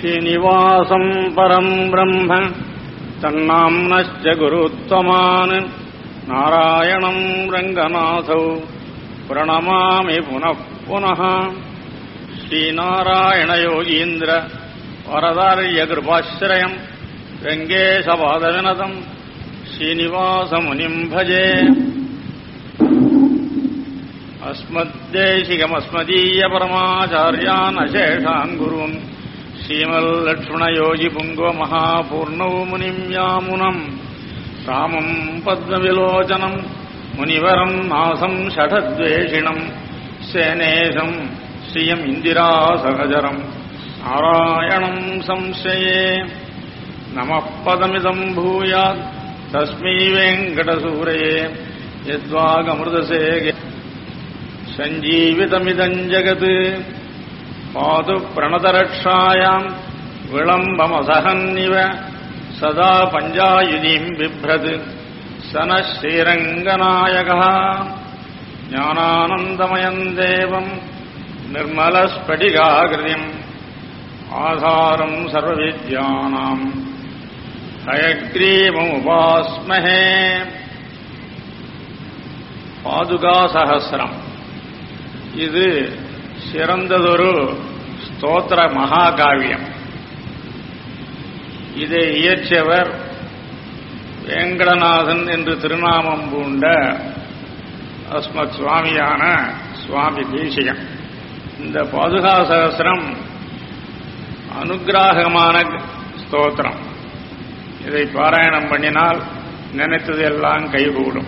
श्रीनिवासम् परम् ब्रह्म तन्नाम्नश्च गुरुत्तमान् नारायणम् रङ्गनाथौ प्रणमामि पुनः पुनः श्रीनारायणयोगीन्द्र वरदार्यकृपाश्रयम् रङ्गेशपादविनतम् श्रीनिवासमुनिम् भजे अस्मद्देशिकमस्मदीयपरमाचार्यान् अशेषान् गुरून् श्रीमल्लक्ष्मणयोगिपुङ्गवमहापूर्णौ मुनिम् यामुनम् रामम् पद्मविलोचनम् मुनिवरम् नासम् षठद्वेषिणम् सेनेशम् श्रियम् इन्दिरासहजरम् नारायणम् संशये नमः पदमिदम् भूयात् तस्मै वेङ्कटसूरये यद्वागमृतसेगे सञ्जीवितमिदम् जगत् पातु प्रणतरक्षायाम् विळम्बमसहन्निव सदा पञ्जायुधीम् बिभ्रत् स नः श्रीरङ्गनायकः ज्ञानानन्दमयम् देवम् निर्मलस्फटिकाकृतिम् आधारम् सर्वविद्यानाम् हयग्रीवमुपास्महे பாதுகாசகசிரம் இது சிறந்ததொரு ஸ்தோத்திர மகாகாவியம் இதை இயற்றியவர் வேங்கடநாதன் என்று திருநாமம் பூண்ட அஸ்மத் சுவாமியான சுவாமி தேசிகன் இந்த பாதுகா சகசிரம் அனுகிராகமான ஸ்தோத்திரம் இதை பாராயணம் பண்ணினால் நினைத்தது எல்லாம் கைகூடும்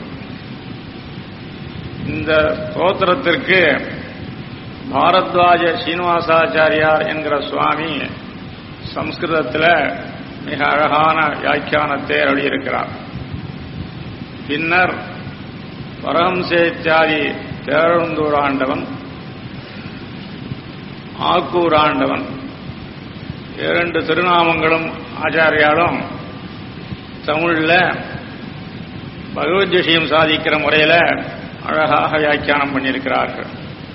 இந்த ஸ்தோத்திரத்திற்கு பாரத்வாஜ சீனிவாசாச்சாரியார் என்கிற சுவாமி சம்ஸ்கிருதத்தில் மிக அழகான வியாக்கியானத்தை அருளியிருக்கிறார் பின்னர் பரஹம்சேத்தியாதி தேரழுந்தூர் ஆண்டவன் ஆக்கூர் ஆண்டவன் இரண்டு திருநாமங்களும் ஆச்சாரியாலும் தமிழில் பகவத் விஷயம் சாதிக்கிற முறையில் அழகாக வியாக்கியானம் பண்ணியிருக்கிறார்கள்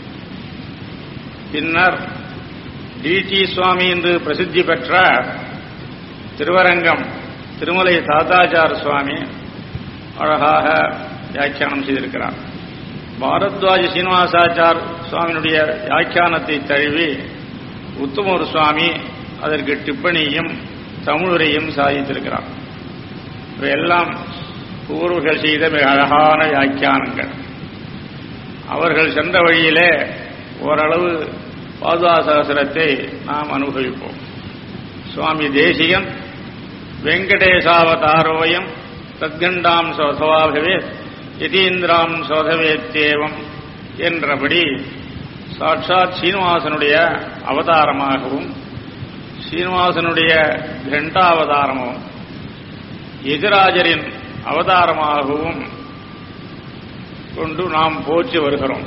பின்னர் டிடி சுவாமி என்று பிரசித்தி பெற்ற திருவரங்கம் திருமலை தாத்தாச்சார சுவாமி அழகாக வியாக்கியானம் செய்திருக்கிறார் பாரத்வாஜ சீனிவாசாச்சார் சுவாமியினுடைய வியாக்கியானத்தை தழுவி உத்தமூர் சுவாமி அதற்கு டிப்பணியும் தமிழுரையும் சாதித்திருக்கிறார் இவையெல்லாம் பூர்வர்கள் செய்த மிக அழகான வியாக்கியானங்கள் அவர்கள் சென்ற வழியிலே ஓரளவு பாதுகா சகசரத்தை நாம் அனுபவிப்போம் சுவாமி தேசிகன் வெங்கடேசாவதாரோயம் தத்கண்டாம் சோதவாகவே யதீந்திராம் சோதவேத்தேவம் என்றபடி சாட்சாத் சீனிவாசனுடைய அவதாரமாகவும் சீனிவாசனுடைய கண்டாவதாரமும் எதிராஜரின் அவதாரமாகவும் கொண்டு நாம் போற்றி வருகிறோம்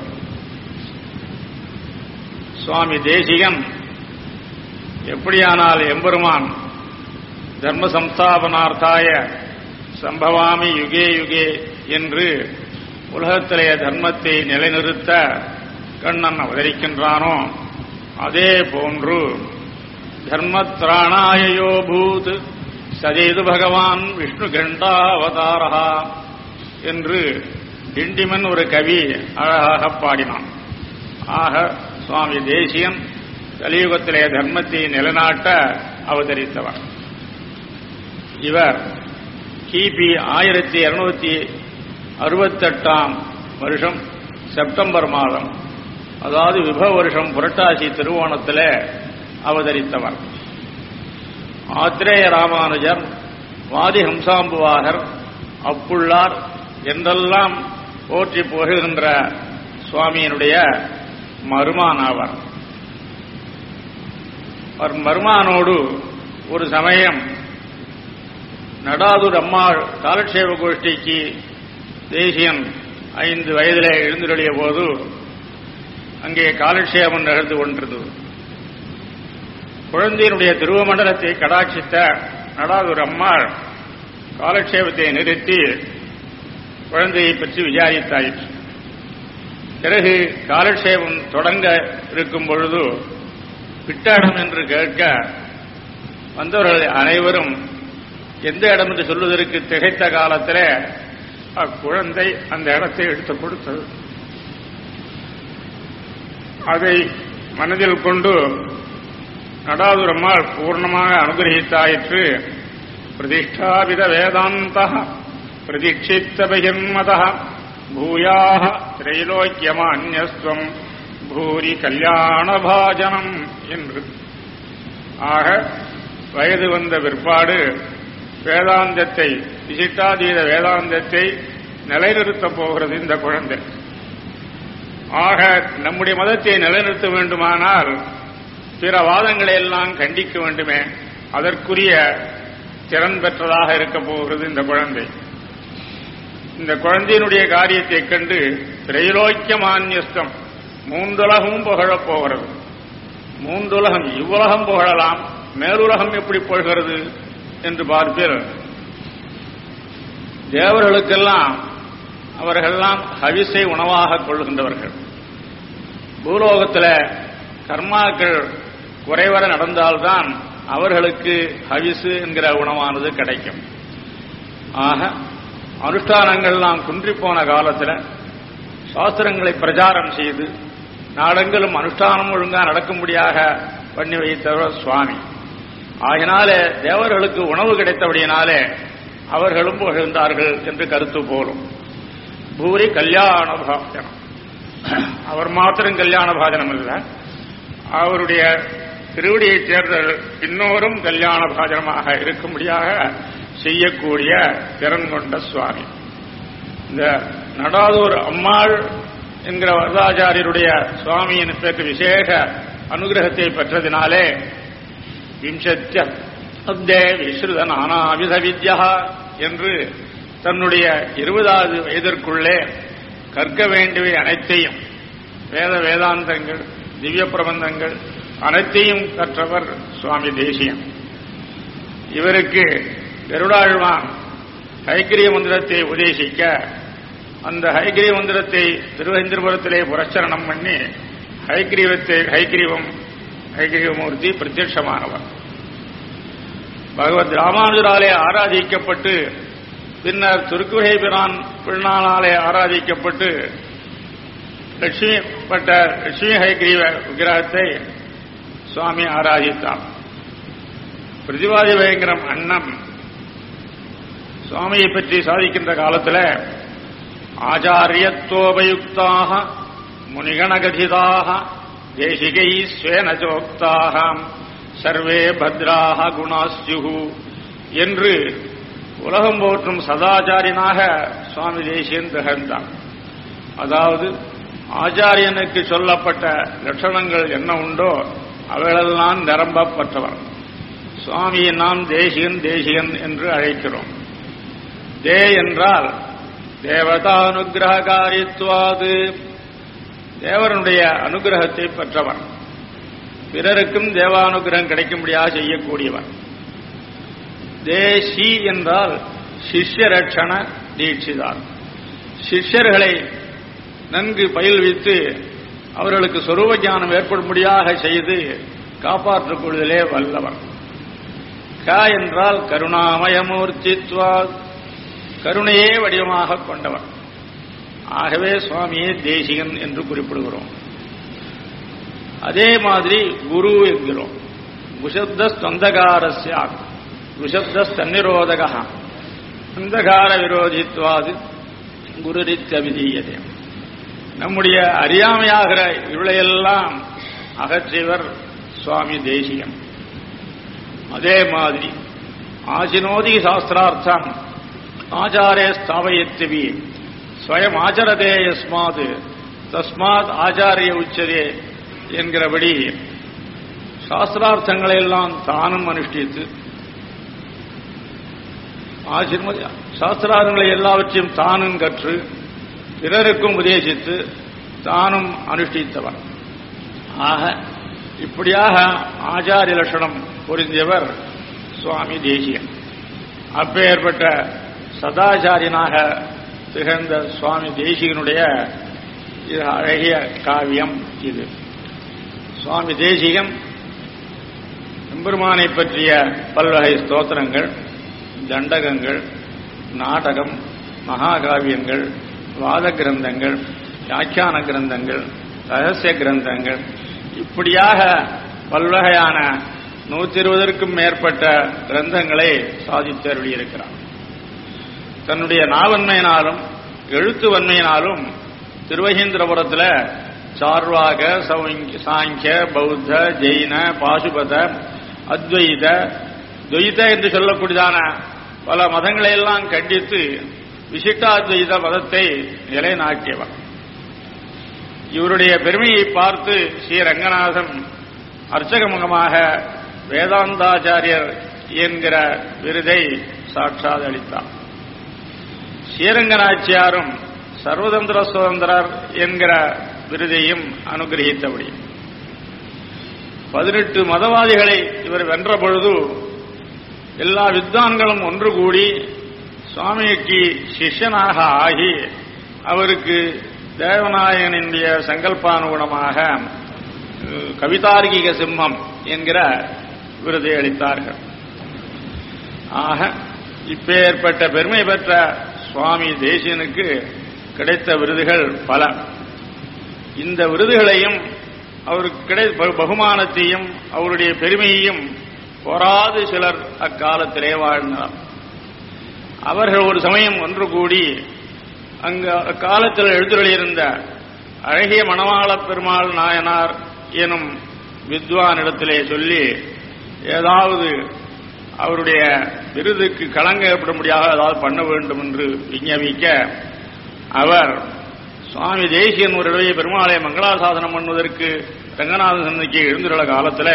சுவாமி தேசிகன் எப்படியானால் எம்பெருமான் தர்ம சம்ஸ்தாபனார்த்தாய சம்பவாமி யுகே யுகே என்று உலகத்திலே தர்மத்தை நிலைநிறுத்த கண்ணன் அவதரிக்கின்றானோ அதே போன்று தர்மத்ராணாயோ பூத் சதேது பகவான் விஷ்ணு கண்டாவதாரா என்று டிண்டிமன் ஒரு கவி அழகாக பாடினான் ஆக சுவாமி தேசியன் கலியுகத்திலே தர்மத்தை நிலைநாட்ட அவதரித்தவர் இவர் கிபி ஆயிரத்தி இருநூத்தி அறுபத்தெட்டாம் வருஷம் செப்டம்பர் மாதம் அதாவது விபவ வருஷம் புரட்டாசி திருவோணத்தில் அவதரித்தவர் ஆத்திரேய ராமானுஜர் வாதி ஹம்சாம்புவாகர் அப்புள்ளார் என்றெல்லாம் போற்றி போகின்ற சுவாமியினுடைய மருமான் ஆவார் அவர் மருமானோடு ஒரு சமயம் நடாதுர் அம்மாள் காலட்சேப கோஷ்டிக்கு தேசியன் ஐந்து வயதிலே எழுந்துடைய போது அங்கே காலட்சேபம் நிகழ்ந்து கொண்டிருந்தது குழந்தையினுடைய திருவமண்டலத்தை கடாட்சித்த நடாதுர் அம்மாள் காலட்சேபத்தை நிறுத்தி குழந்தையை பற்றி விசாரித்தாயிற்று பிறகு காலட்சேபம் தொடங்க இருக்கும் பொழுது பிட்டாடம் என்று கேட்க வந்தவர்கள் அனைவரும் எந்த இடம் என்று சொல்வதற்கு திகைத்த காலத்தில் அக்குழந்தை அந்த இடத்தை எடுத்துக் கொடுத்தது அதை மனதில் கொண்டு நடாதுரம்மாள் பூர்ணமாக அனுகிரகித்தாயிற்று பிரதிஷ்டாபித வேதாந்த பிரதீட்சித்த பகிர்மத பூயாக திரைலோக்கியமான்யஸ்வம் பூரி கல்யாணபாஜனம் என்று ஆக வயது வந்த பிற்பாடு வேதாந்தத்தை விசிட்டாதீத வேதாந்தத்தை நிலைநிறுத்தப் போகிறது இந்த குழந்தை ஆக நம்முடைய மதத்தை நிலைநிறுத்த வேண்டுமானால் பிற வாதங்களை எல்லாம் கண்டிக்க வேண்டுமே அதற்குரிய திறன் பெற்றதாக இருக்க போகிறது இந்த குழந்தை இந்த குழந்தையினுடைய காரியத்தை கண்டு திரைலோக்கிய மானியஸ்தம் மூன்றுலகமும் புகழப் போகிறது மூன்றுலகம் இவ்வுலகம் புகழலாம் மேலுலகம் எப்படி புகழ்கிறது என்று பார்ப்பீர் தேவர்களுக்கெல்லாம் அவர்களெல்லாம் ஹவிசை உணவாக கொள்கின்றவர்கள் பூலோகத்தில் கர்மாக்கள் குறைவர நடந்தால்தான் அவர்களுக்கு ஹவிசு என்கிற உணவானது கிடைக்கும் ஆக அனுஷ்டானங்கள்லாம் குன்றிப்போன காலத்தில் சாஸ்திரங்களை பிரச்சாரம் செய்து நாடெங்கிலும் அனுஷ்டானம் ஒழுங்காக நடக்கும்படியாக பண்ணி வைத்தவர் சுவாமி ஆகினாலே தேவர்களுக்கு உணவு கிடைத்தபடியினாலே அவர்களும் புகழ்ந்தார்கள் என்று கருத்து போலும் பூரி கல்யாண பாஜனம் அவர் மாத்திரம் கல்யாண பாஜனம் அல்ல அவருடைய திருவடியைச் சேர்ந்த இன்னொரும் கல்யாண பாஜனமாக இருக்கும்படியாக செய்யக்கூடிய திறன் கொண்ட சுவாமி இந்த நடாதூர் அம்மாள் என்கிற வரதாச்சாரியருடைய சுவாமியின் பேருக்கு விசேஷ அனுகிரகத்தை பெற்றதினாலே விம்சத்திய அப்தே விஸ்ருத நானாவித வித்யா என்று தன்னுடைய இருபதாவது வயதிற்குள்ளே கற்க வேண்டியவை அனைத்தையும் வேத வேதாந்தங்கள் திவ்ய பிரபந்தங்கள் அனைத்தையும் கற்றவர் சுவாமி தேசியம் இவருக்கு கருடாழ்வான் ஹைகிரிய மந்திரத்தை உபதேசிக்க அந்த ஹைகிரிய மந்திரத்தை திருவேந்திரபுரத்திலே புரச்சரணம் பண்ணி ஹைகிரீவத்தை ஹைகிரீவம் ஹைகிரீவமூர்த்தி பிரத்யட்சமானவர் பகவத் ராமானுஜராலே ஆராதிக்கப்பட்டு பின்னர் துருக்குகை பிரான் பின்னாலே ஆராதிக்கப்பட்டு லட்சுமி பட்ட லட்சுமி ஹைகிரீவ விக்கிரகத்தை சுவாமி ஆராதித்தார் பிரதிவாதி பயங்கரம் அண்ணம் சுவாமியை பற்றி சாதிக்கின்ற காலத்தில் ஆச்சாரியத்துவோபயுக்தாக முனிகணகதிதாக தேசிகை ஸ்வேனச்சோக்தாக சர்வே பத்ராக குணாஸ்யுகு என்று உலகம் போற்றும் சதாச்சாரியனாக சுவாமி தேசியன் திகழ்ந்தார் அதாவது ஆச்சாரியனுக்கு சொல்லப்பட்ட லட்சணங்கள் என்ன உண்டோ அவைகளெல்லாம் நிரம்பப்பட்டவர் சுவாமியை நாம் தேசியன் தேசியன் என்று அழைக்கிறோம் தே என்றால் தேவதானுகிரகாரித்துவாது தேவனுடைய அனுகிரகத்தை பெற்றவர் பிறருக்கும் தேவானுகிரகம் கிடைக்கும்படியாக செய்யக்கூடியவர் தேசி என்றால் சிஷ்ய ரட்சண தீட்சிதார் சிஷ்யர்களை நன்கு பயில்வித்து அவர்களுக்கு சொரூப ஞானம் ஏற்படும்படியாக செய்து காப்பாற்றிக் கொள்வதிலே வல்லவர் க என்றால் கருணாமயமூர்த்தித்வா கருணையே வடிவமாக கொண்டவர் ஆகவே சுவாமியே தேசிகன் என்று குறிப்பிடுகிறோம் அதே மாதிரி குரு என்கிறோம் குஷப்தந்தகாரஸ்யாத் குஷப்தன்னிரோதக அந்தகார விரோதித்வாது குருரித்தவிதீயதே நம்முடைய அறியாமையாகிற இவளையெல்லாம் அகற்றியவர் சுவாமி தேசியம் அதே மாதிரி ஆசினோதி சாஸ்திரார்த்தம் ஆச்சாரே ஸ்தாபயத்திவி ஸ்வயம் ஆச்சரதே யஸ்மாது தஸ்மாத் ஆச்சாரிய உச்சதே என்கிறபடி சாஸ்திரார்த்தங்களை எல்லாம் தானும் அனுஷ்டித்து ஆசிர்மதி சாஸ்திரார்த்தங்களை எல்லாவற்றையும் தானும் கற்று பிறருக்கும் உபதேசித்து தானும் அனுஷ்டித்தவர் ஆக இப்படியாக ஆச்சாரிய லட்சணம் பொருந்தியவர் சுவாமி தேசியன் அப்பேற்பட்ட சதாச்சாரியனாக திகழ்ந்த சுவாமி தேசிகனுடைய இது அழகிய காவியம் இது சுவாமி தேசிகன் எம்பெருமானை பற்றிய பல்வகை ஸ்தோத்திரங்கள் தண்டகங்கள் நாடகம் மகாகாவியங்கள் வாத கிரந்தங்கள் வியாக்கியான கிரந்தங்கள் ரகசிய கிரந்தங்கள் இப்படியாக பல்வகையான நூத்தி இருபதற்கும் மேற்பட்ட கிரந்தங்களை சாதித்து அருளியிருக்கிறார் தன்னுடைய நாவன்மையினாலும் எழுத்து வன்மையினாலும் திருவகீந்திரபுரத்தில் சார்வாக சௌங்க- சாங்கிய பௌத்த ஜெயின பாசுபத அத்வைத துவைத என்று சொல்லக்கூடியதான பல மதங்களை எல்லாம் கண்டித்து விசிஷ்டாத்வைத மதத்தை நிலைநாட்டியவர் இவருடைய பெருமையை பார்த்து ஸ்ரீ ரங்கநாதன் அர்ச்சகமுகமாக வேதாந்தாச்சாரியர் என்கிற விருதை சாட்சாத் அளித்தார் ஸ்ரீரங்கநாச்சியாரும் சர்வதந்திர சுதந்திரர் என்கிற விருதையும் அனுகிரகித்தபடி பதினெட்டு மதவாதிகளை இவர் வென்ற பொழுது எல்லா வித்வான்களும் ஒன்று கூடி சுவாமிக்கு சிஷ்யனாக ஆகி அவருக்கு தேவநாயகனுடைய சங்கல்பானுகுணமாக அஹ், கவிதார்க்கிக சிம்மம் என்கிற விருதை அளித்தார்கள் ஆக இப்பேற்பட்ட பெருமை பெற்ற சுவாமி தேசியனுக்கு கிடைத்த விருதுகள் பல இந்த விருதுகளையும் அவருக்கு கிடை ப- பகுமானத்தையும் அவருடைய பெருமையையும் பொறாது சிலர் அக்காலத்திலே வாழ்ந்தனர் அவர்கள் ஒரு சமயம் ஒன்று கூடி அங்கு அக்காலத்தில் எழுந்துள்ளிருந்த அழகிய மணவாளப் பெருமாள் நாயனார் எனும் வித்வானிடத்திலே சொல்லி ஏதாவது அவருடைய விருதுக்கு களங்க ஏற்படும்படியாக ஏதாவது பண்ண வேண்டும் என்று விஞ்ஞாபிக்க அவர் சுவாமி தேசியன் ஒரு இடையே பெருமாளை மங்களாசாசனம் பண்ணுவதற்கு ரங்கநாதன் சன்னதிக்கு எழுந்துள்ள காலத்தில்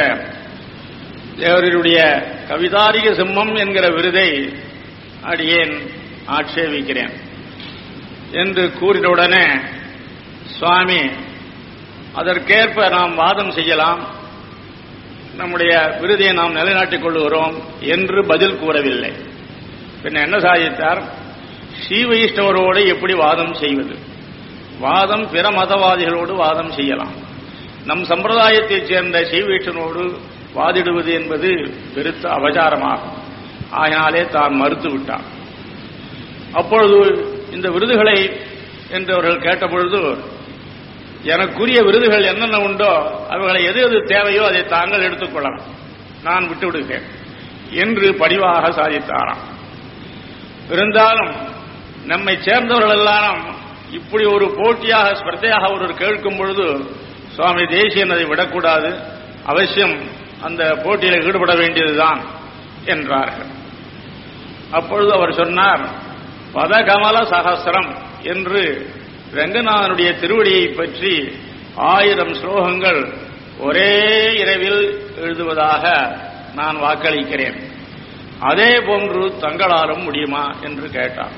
தேவருடைய கவிதாரிக சிம்மம் என்கிற விருதை அடியேன் ஆட்சேபிக்கிறேன் என்று கூறினவுடனே சுவாமி அதற்கேற்ப நாம் வாதம் செய்யலாம் நம்முடைய விருதை நாம் நிலைநாட்டிக் கொள்ளுகிறோம் என்று பதில் கூறவில்லை பின்ன என்ன சாதித்தார் ஸ்ரீ வைஷ்ணவரோடு எப்படி வாதம் செய்வது வாதம் பிற மதவாதிகளோடு வாதம் செய்யலாம் நம் சம்பிரதாயத்தைச் சேர்ந்த ஸ்ரீ வைஷ்ணவரோடு வாதிடுவது என்பது பெருத்த அபச்சாரமாகும் ஆகினாலே தான் மறுத்து விட்டார் அப்பொழுது இந்த விருதுகளை என்று அவர்கள் கேட்டபொழுது எனக்குரிய விருதுகள் என்னென்ன உண்டோ அவைகளை எது எது தேவையோ அதை தாங்கள் எடுத்துக்கொள்ளலாம் நான் விட்டு விடுகிறேன் என்று பணிவாக சாதித்தாராம் இருந்தாலும் நம்மை சேர்ந்தவர்கள் எல்லாரும் இப்படி ஒரு போட்டியாக ஸ்பர்தையாக ஒருவர் கேட்கும் பொழுது சுவாமி தேசியன் அதை விடக்கூடாது அவசியம் அந்த போட்டியில் ஈடுபட வேண்டியதுதான் என்றார்கள் அப்பொழுது அவர் சொன்னார் பதகமல சகசிரம் என்று ரங்கநாதனுடைய திருவடியை பற்றி ஆயிரம் ஸ்லோகங்கள் ஒரே இரவில் எழுதுவதாக நான் வாக்களிக்கிறேன் அதே போன்று தங்களாலும் முடியுமா என்று கேட்டார்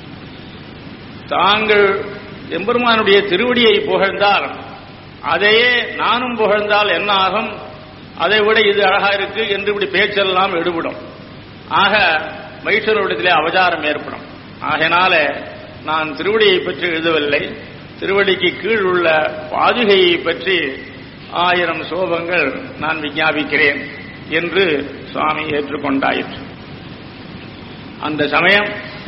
தாங்கள் எம்பெருமானுடைய திருவடியை புகழ்ந்தால் அதையே நானும் புகழ்ந்தால் என்ன ஆகும் அதை விட இது அழகா இருக்கு என்று இப்படி பேச்செல்லாம் எடுபடும் ஆக வைஷ்ணவரிடத்திலே அவதாரம் ஏற்படும் ஆகையினால நான் திருவடியை பற்றி எழுதவில்லை திருவடிக்கு கீழ் உள்ள பாதுகையை பற்றி ஆயிரம் சோபங்கள் நான் விஞ்ஞாபிக்கிறேன் என்று சுவாமி ஏற்றுக்கொண்டாயிற்று அந்த சமயம்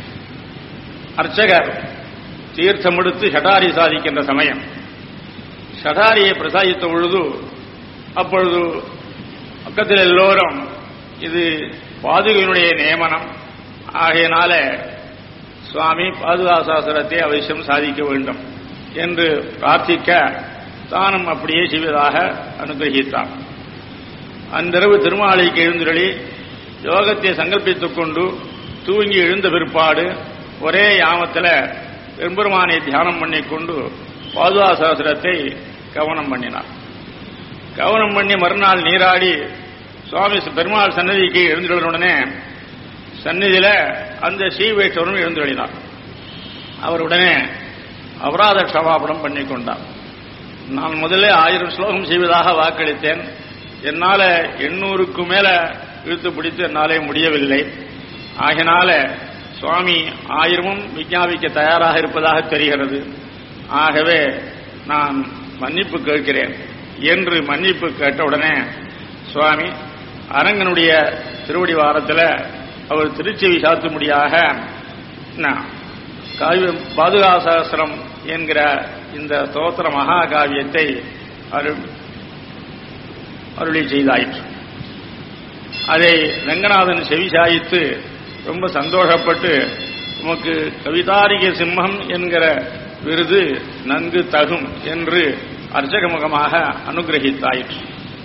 அர்ச்சகர் தீர்த்தம் எடுத்து ஷடாரி சாதிக்கின்ற சமயம் ஷடாரியை பிரசாதித்த பொழுது அப்பொழுது பக்கத்தில் எல்லோரும் இது பாதுகையினுடைய நியமனம் ஆகையினால சுவாமி பாதுகாசாசனத்தை அவசியம் சாதிக்க வேண்டும் என்று பிரார்த்திக்க தானும் அப்படியே செய்வதாக அனுகிரகித்தார் அன்றிரவு திருமாலைக்கு எழுந்துருளி யோகத்தை சங்கல்பித்துக் கொண்டு தூங்கி எழுந்த பிற்பாடு ஒரே யாமத்தில் பெரும்பெருமானை தியானம் பண்ணிக்கொண்டு பாதுகாசாசனத்தை கவனம் பண்ணினார் கவனம் பண்ணி மறுநாள் நீராடி சுவாமி பெருமாள் சன்னதிக்கு எழுந்துள்ளவுடனே சந்நிதியில அந்த ஸ்ரீவேஸ்வரன் எழுந்துள்ளினார் அவர் உடனே அபராத க்ஷமாபணம் பண்ணிக் கொண்டார் நான் முதல்ல ஆயிரம் ஸ்லோகம் செய்வதாக வாக்களித்தேன் என்னால எண்ணூறுக்கு மேல இழுத்து பிடித்து என்னாலே முடியவில்லை ஆகினால சுவாமி ஆயிரமும் விஞ்ஞாபிக்க தயாராக இருப்பதாக தெரிகிறது ஆகவே நான் மன்னிப்பு கேட்கிறேன் என்று மன்னிப்பு கேட்டவுடனே சுவாமி அரங்கனுடைய திருவடி வாரத்தில் அவர் திருச்செவி சாத்தும்படியாக ந- காவியம் பாதுகாசாஸ்திரம் என்கிற இந்த தோத்திர மகா காவியத்தை அருள் அருளி செய்தாயிற்று அதை ரங்கநாதன் செவிசாய்த்து ரொம்ப சந்தோஷப்பட்டு உமக்கு கவிதாரிக சிம்மம் என்கிற விருது நன்கு தகும் என்று அர்ச்சகமுகமாக அனுகிரகித்தாயிற்று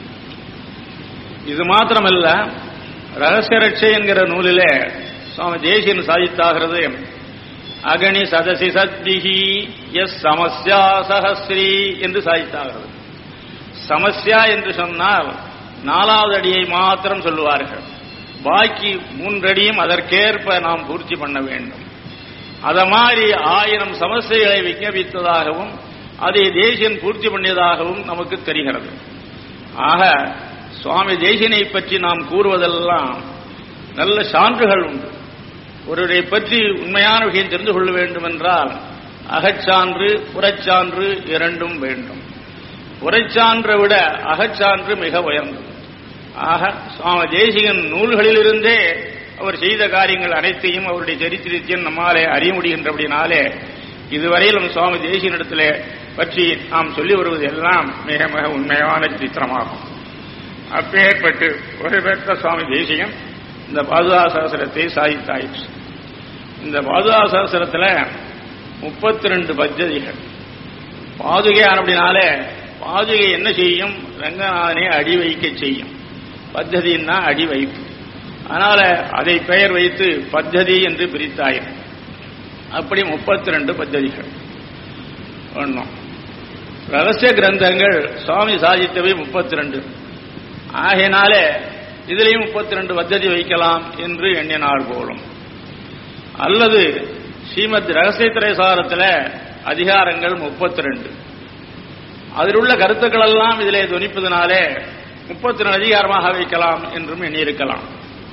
இது மாத்திரமல்ல ரகசிய ரட்சை என்கிற நூலிலே சுவாமி தேசியன் சாதித்தாகிறது அகணி சதசி சத்பிகி எஸ் சமஸ்யா சஹஸ்ரீ என்று சாதித்தாகிறது சமஸ்யா என்று சொன்னால் நாலாவது அடியை மாத்திரம் சொல்லுவார்கள் பாக்கி மூன்றடியும் அதற்கேற்ப நாம் பூர்த்தி பண்ண வேண்டும் அத மாதிரி ஆயிரம் சமஸ்தைகளை விஞ்ஞபித்ததாகவும் அதை தேசியன் பூர்த்தி பண்ணியதாகவும் நமக்கு தெரிகிறது ஆக சுவாமி தேசியனை பற்றி நாம் கூறுவதெல்லாம் நல்ல சான்றுகள் உண்டு ஒருவரை பற்றி உண்மையான விஷயம் தெரிந்து கொள்ள வேண்டும் என்றால் அகச்சான்று புறச்சான்று இரண்டும் வேண்டும் உரைச்சான்றை விட அகச்சான்று மிக உயர்ந்தது ஆக சுவாமி தேசிகன் நூல்களிலிருந்தே அவர் செய்த காரியங்கள் அனைத்தையும் அவருடைய சரித்திரத்தையும் நம்மாலே அறிய முடிகின்றபடினாலே இதுவரையிலும் சுவாமி தேசியனிடத்திலே பற்றி நாம் சொல்லி வருவது எல்லாம் மிக மிக உண்மையான சித்திரமாகும் அப்பேற்பட்டு ஒரு பெற்ற சுவாமி தேசிகன் இந்த பாதுகா சாஸ்திரத்தை சாதித்தாயிற்று இந்த பாதுகா சாஸ்திரத்தில் முப்பத்தி ரெண்டு பத்ததிகள் பாதுகை அப்படினாலே பாதுகை என்ன செய்யும் ரங்கநாதனை அடி வைக்க செய்யும் பத்ததின்னா அடி வைப்பு அதனால அதை பெயர் வைத்து பத்ததி என்று பிரித்தாயிரம் அப்படி முப்பத்தி ரெண்டு பத்ததிகள் ஒன்றும் ரகசிய கிரந்தங்கள் சுவாமி சாதித்தவை முப்பத்தி ரெண்டு ஆகையினாலே இதிலையும் முப்பத்தி ரெண்டு பத்ததி வைக்கலாம் என்று எண்ணினார் போலும் அல்லது ஸ்ரீமத் ரகசிய திரைசாரத்தில் அதிகாரங்கள் முப்பத்தி ரெண்டு அதில் உள்ள கருத்துக்கள் எல்லாம் இதிலே துணிப்பதனாலே முப்பத்தி ரெண்டு அதிகாரமாக வைக்கலாம் என்றும் எண்ணியிருக்கலாம்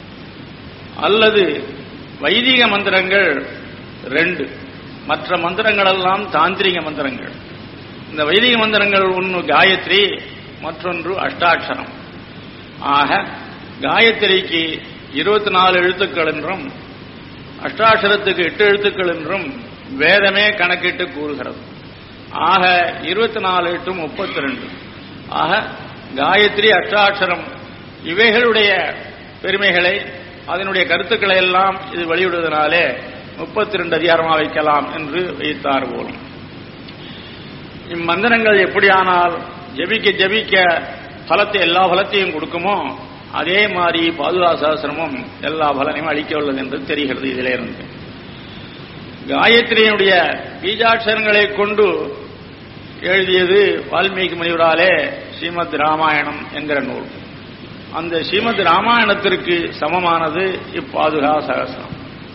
அல்லது வைதிக மந்திரங்கள் ரெண்டு மற்ற மந்திரங்கள் எல்லாம் தாந்திரிக மந்திரங்கள் இந்த வைதிக மந்திரங்கள் ஒன்று காயத்ரி மற்றொன்று அஷ்டாட்சரம் ஆக காயத்ரிக்கு இருபத்தி நாலு எழுத்துக்கள் என்றும் அஷ்டாட்சரத்துக்கு எட்டு எழுத்துக்கள் என்றும் வேதமே கணக்கிட்டு கூறுகிறது ஆக இருபத்தி நாலு எட்டு முப்பத்தி ரெண்டு ஆக காயத்ரி அஷ்டாட்சரம் இவைகளுடைய பெருமைகளை அதனுடைய கருத்துக்களை எல்லாம் இது வெளியிடுவதனாலே முப்பத்தி ரெண்டு அதிகாரமாக வைக்கலாம் என்று வைத்தார் போலும் இம்மந்திரங்கள் எப்படியானால் ஜபிக்க ஜபிக்க பலத்தை எல்லா பலத்தையும் கொடுக்குமோ அதே மாதிரி பாதுகா சாஸ்திரமும் எல்லா பலனையும் அளிக்க உள்ளது என்று தெரிகிறது இதிலிருந்து காயத்ரியினுடைய பீஜாட்சரங்களை கொண்டு எழுதியது வால்மீகி முனிவராலே ஸ்ரீமத் ராமாயணம் என்கிற நூல் அந்த ஸ்ரீமத் ராமாயணத்திற்கு சமமானது இப்பாதுகா சகசிரம்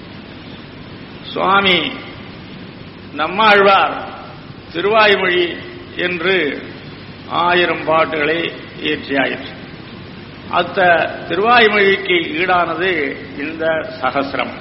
சுவாமி நம்மாழ்வார் திருவாய்மொழி என்று ஆயிரம் பாட்டுகளை இயற்றியாயிற்று அத்த திருவாய்மொழிக்கு ஈடானது இந்த சகசிரம்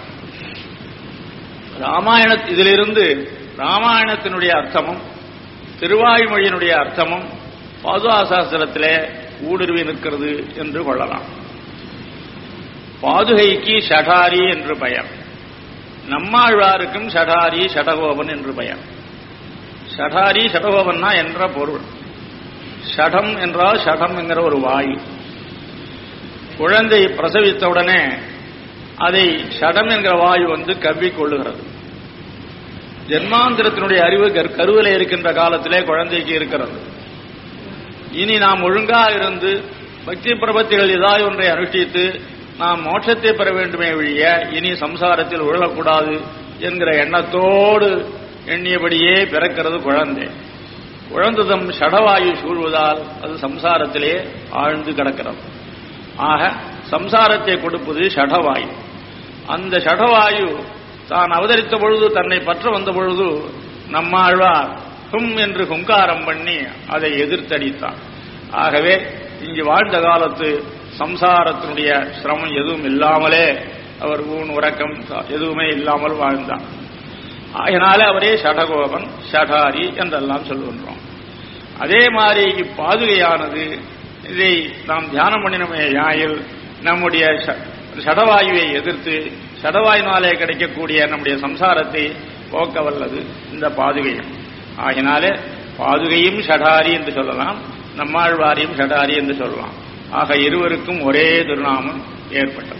ராமாயண இதிலிருந்து ராமாயணத்தினுடைய அர்த்தமும் திருவாய்மொழியினுடைய அர்த்தமும் பாதுகாசாஸ்திரத்திலே ஊடுருவி நிற்கிறது என்று கொள்ளலாம் பாதுகைக்கு ஷடாரி என்று பெயர் நம்மாழ்வாருக்கும் ஷடாரி ஷடகோபன் என்று பெயர் ஷடாரி ஷடகோபன்னா என்ற பொருள் ஷடம் என்றால் ஷடம் என்கிற ஒரு வாயு குழந்தை பிரசவித்தவுடனே அதை ஷடம் என்கிற வாயு வந்து கவ்விக் கொள்ளுகிறது ஜென்மாந்திரத்தினுடைய அறிவு கரு- கருவிலே இருக்கின்ற காலத்திலே குழந்தைக்கு இருக்கிறது இனி நாம் ஒழுங்காக இருந்து பக்தி பிரபத்திகள் ஏதாவது ஒன்றை அனுஷ்டித்து நாம் மோட்சத்தை பெற வேண்டுமே ஒழிய இனி சம்சாரத்தில் உழக்கூடாது என்கிற எண்ணத்தோடு எண்ணியபடியே பிறக்கிறது குழந்தை குழந்ததம் ஷடவாயு சூழ்வதால் அது சம்சாரத்திலே ஆழ்ந்து கிடக்கிறது ஆக சம்சாரத்தை கொடுப்பது ஷடவாயு அந்த ஷடவாயு தான் அவதரித்த பொழுது தன்னை பற்ற வந்த பொழுது நம்மாழ்வார் ஹும் என்று ஹுங்காரம் பண்ணி அதை எதிர்த்தடித்தான் ஆகவே இங்கு வாழ்ந்த காலத்து சம்சாரத்தினுடைய சிரமம் எதுவும் இல்லாமலே அவர் ஊன் உறக்கம் எதுவுமே இல்லாமல் வாழ்ந்தார் அதனால அவரே ஷடகோபன் ஷடாரி என்றெல்லாம் சொல்லுகின்றோம் அதே மாதிரி இப்பாதுகையானது இதை நாம் தியானம் பண்ணினமே யாயில் நம்முடைய ச- சடவாயுவை எதிர்த்து சடவாயுனாலே கிடைக்கக்கூடிய நம்முடைய சம்சாரத்தை போக்க வல்லது இந்த பாதுகை ஆகினாலே பாதுகையும் ஷடாரி என்று சொல்லலாம் நம்மாழ்வாரையும் ஷடாரி என்று சொல்லலாம் ஆக இருவருக்கும் ஒரே திருநாமம் ஏற்பட்டது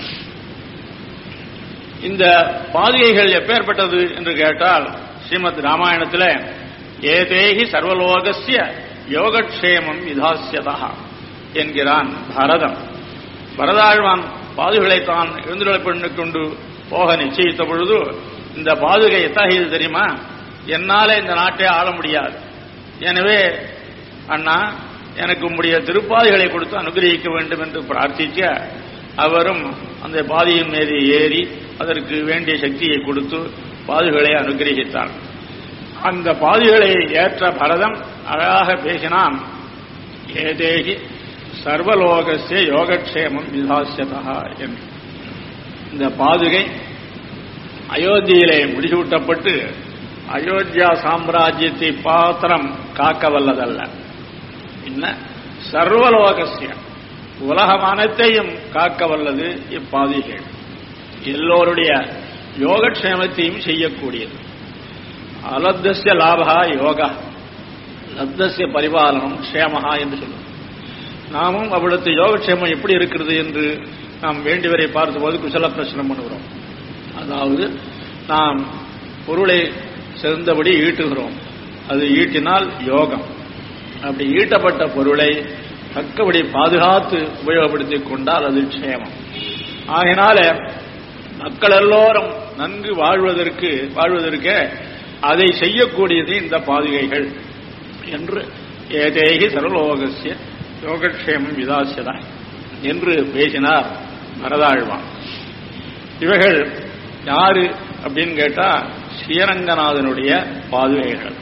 இந்த பாதுகைகள் எப்பேற்பட்டது என்று கேட்டால் ஸ்ரீமத் ராமாயணத்தில் ஏதேகி சர்வலோகஸ்ய யோகக்ஷேமம் விதாசியதா என்கிறான் பரதன் பரதாழ்வான் பாதுகளை தான் எழுந்துள்ள பெண்ணு கொண்டு போக நிச்சயித்த பொழுது இந்த பாதுகை எத்தகையது தெரியுமா என்னால இந்த நாட்டை ஆள முடியாது எனவே அண்ணா எனக்கு உம்முடைய திருப்பாதைகளை கொடுத்து அனுகிரகிக்க வேண்டும் என்று பிரார்த்திக்க அவரும் அந்த பாதையின் மீது ஏறி அதற்கு வேண்டிய சக்தியை கொடுத்து பாதுகளை அனுகிரகித்தார் அந்த பாதுகளை ஏற்ற பரதம் அழகாக பேசினான் ஏதேகி சர்வலோகசிய யோகக்ஷேமம் விதாசியதா என்று இந்த பாதுகை அயோத்தியிலே முடிசூட்டப்பட்டு அயோத்தியா சாம்ராஜ்யத்தை பாத்திரம் காக்க வல்லதல்ல என்ன சர்வலோகசிய உலகம் அனைத்தையும் காக்க வல்லது இப்பாதிகை எல்லோருடைய யோகக்ஷேமத்தையும் செய்யக்கூடியது அலப்தஸ்ய லாபா யோகா லப்தஸ்ய பரிபாலனம் க்ஷேமஹா என்று சொல்லுவோம் நாமும் அவ்விடத்து யோகக்ஷேமம் எப்படி இருக்கிறது என்று நாம் வேண்டியவரை பார்த்தபோது குசல பிரச்சனை பண்ணுகிறோம் அதாவது நாம் பொருளை சிறந்தபடி ஈட்டுகிறோம் அது ஈட்டினால் யோகம் அப்படி ஈட்டப்பட்ட பொருளை தக்கபடி பாதுகாத்து உபயோகப்படுத்திக் கொண்டால் அது க்ஷேமம் ஆகினால மக்கள் எல்லோரும் நன்கு வாழ்வதற்கு வாழ்வதற்கு அதை செய்யக்கூடியது இந்த பாதுகைகள் என்று ஏதேகி சர்வலோகசிய யோகக்ஷேமம் விதாசியதா என்று பேசினார் மரதாழ்வான் இவைகள் யாரு அப்படின்னு கேட்டா ஸ்ரீரங்கநாதனுடைய பாதுகைகள்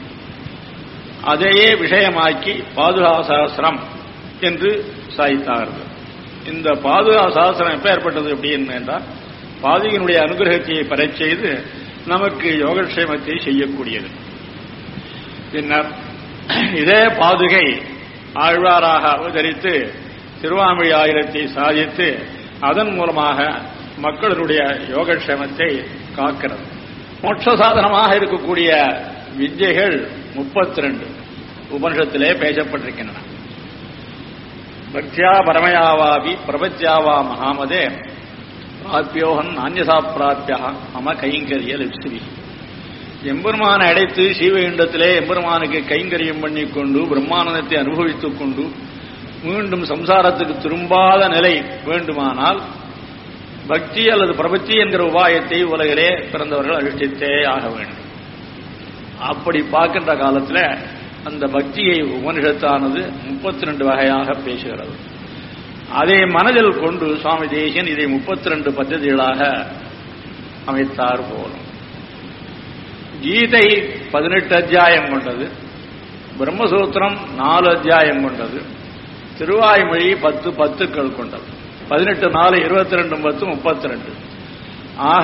அதையே விஷயமாக்கி பாதுகா சாஸ்திரம் என்று சாய்த்தார்கள் இந்த பாதுகா சாஸ்திரம் எப்ப ஏற்பட்டது அப்படின்னு என்றால் பாதுகையினுடைய அனுகிரகத்தை பெறச் செய்து நமக்கு யோகக்ஷேமத்தை செய்யக்கூடியது பின்னர் இதே பாதுகை ஆழ்வாராக அவதரித்து திருவாமிழி ஆயிரத்தை சாதித்து அதன் மூலமாக மக்களுடைய யோகக்ஷேமத்தை காக்கிறது மோட்ச சாதனமாக இருக்கக்கூடிய வித்யைகள் முப்பத்தி ரெண்டு உபனிஷத்திலே பேசப்பட்டிருக்கின்றன பக்தியா பரமயாவாபி பிரபத்யாவா மகாமதே பிராப்பியோகன் நான்யசா பிராப்பியா மம கைங்கரிய லிப்ஸ்திரி எம்பெருமானை அடைத்து சீவைகுண்டத்திலே எம்பெருமானுக்கு கைங்கரியம் பண்ணிக்கொண்டு பிரம்மானந்தத்தை அனுபவித்துக் கொண்டு மீண்டும் சம்சாரத்துக்கு திரும்பாத நிலை வேண்டுமானால் பக்தி அல்லது பிரபத்தி என்கிற உபாயத்தை உலகிலே பிறந்தவர்கள் அனுஷ்டித்தே ஆக வேண்டும் அப்படி பார்க்கின்ற காலத்தில் அந்த பக்தியை உபனிஷத்தானது முப்பத்தி ரெண்டு வகையாக பேசுகிறது அதை மனதில் கொண்டு சுவாமி தேசியன் இதை முப்பத்தி ரெண்டு பദ്ധதிகளாக அமைத்தார் போலும் கீதை பதினெட்டு அத்தியாயம் கொண்டது பிரம்மசூத்திரம் நாலு அத்தியாயம் கொண்டது திருவாய்மொழி பத்து பத்துக்கள் கொண்டது பதினெட்டு நாலு இருபத்தி ரெண்டு பத்து முப்பத்தி ரெண்டு ஆக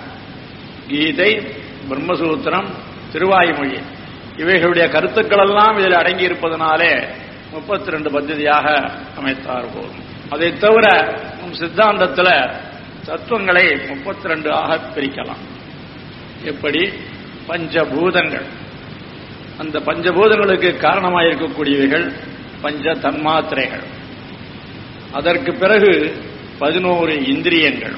கீதை பிரம்மசூத்திரம் திருவாய்மொழி இவைகளுடைய கருத்துக்கள் எல்லாம் இதில் அடங்கி இருப்பதனாலே முப்பத்தி ரெண்டு பദ്ധதியாக அமைத்தார் போதும் அதை தவிர நம் சித்தாந்தத்தில் தத்துவங்களை முப்பத்தி ரெண்டு ஆக பிரிக்கலாம் எப்படி பஞ்சபூதங்கள் அந்த பஞ்சபூதங்களுக்கு காரணமாக இருக்கக்கூடியவைகள் பஞ்ச தன்மாத்திரைகள் அதற்கு பிறகு பதினோரு இந்திரியங்கள்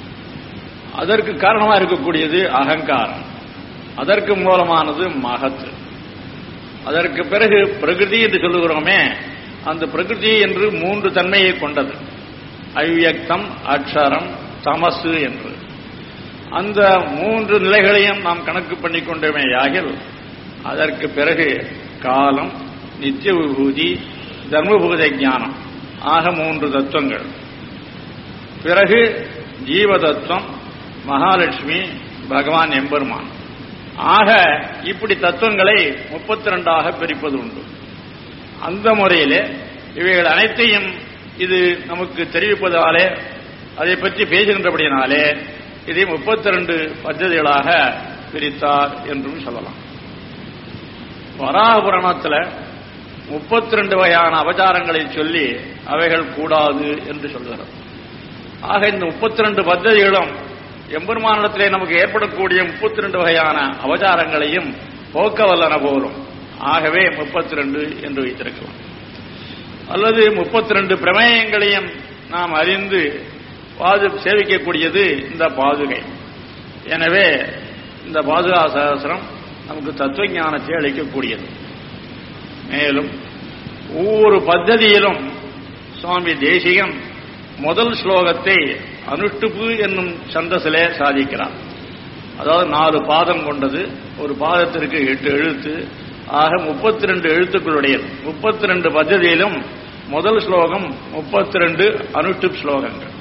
அதற்கு காரணமாக இருக்கக்கூடியது அகங்காரம் அதற்கு மூலமானது மகத்து அதற்கு பிறகு பிரகிருதி என்று சொல்லுகிறோமே அந்த பிரகிருதி என்று மூன்று தன்மையை கொண்டது அவ்வியக்தம் அக்ஷரம் தமசு என்று அந்த மூன்று நிலைகளையும் நாம் கணக்கு பண்ணி கொண்டோமே யாகில் அதற்கு பிறகு காலம் நித்திய விபூதி தர்மபூத ஞானம் ஆக மூன்று தத்துவங்கள் பிறகு ஜீவ தத்துவம் மகாலட்சுமி பகவான் எம்பெருமான் ஆக இப்படி தத்துவங்களை முப்பத்தி ரெண்டாக பிரிப்பது உண்டு அந்த முறையிலே இவைகள் அனைத்தையும் இது நமக்கு தெரிவிப்பதாலே அதை பற்றி பேசுகின்றபடியினாலே இதை முப்பத்தி ரெண்டு பദ്ധதிகளாக பிரித்தார் என்றும் சொல்லலாம் வராபுராணத்தில் முப்பத்தி ரெண்டு வகையான அபச்சாரங்களை சொல்லி அவைகள் கூடாது என்று சொல்கிறது ஆக இந்த முப்பத்தி ரெண்டு பத்ததிகளும் எம்பெருமானிடத்திலே நமக்கு ஏற்படக்கூடிய முப்பத்தி ரெண்டு வகையான அவதாரங்களையும் போக்க வல்லன போலும் ஆகவே முப்பத்தி ரெண்டு என்று வைத்திருக்கலாம் அல்லது முப்பத்தி ரெண்டு பிரமேயங்களையும் நாம் அறிந்து பாது சேவிக்கக்கூடியது இந்த பாதுகை எனவே இந்த பாதுகா சகசிரம் நமக்கு தத்துவ ஞானத்தை அளிக்கக்கூடியது மேலும் ஒவ்வொரு பத்ததியிலும் சுவாமி தேசிகன் முதல் ஸ்லோகத்தை அனுஷ்டுப்பு என்னும் சந்தசிலே சாதிக்கிறார் அதாவது நாலு பாதம் கொண்டது ஒரு பாதத்திற்கு எட்டு எழுத்து ஆக முப்பத்தி ரெண்டு எழுத்துக்களுடையது முப்பத்தி ரெண்டு பத்ததியிலும் முதல் ஸ்லோகம் முப்பத்தி ரெண்டு அனுஷ்டுப் ஸ்லோகங்கள்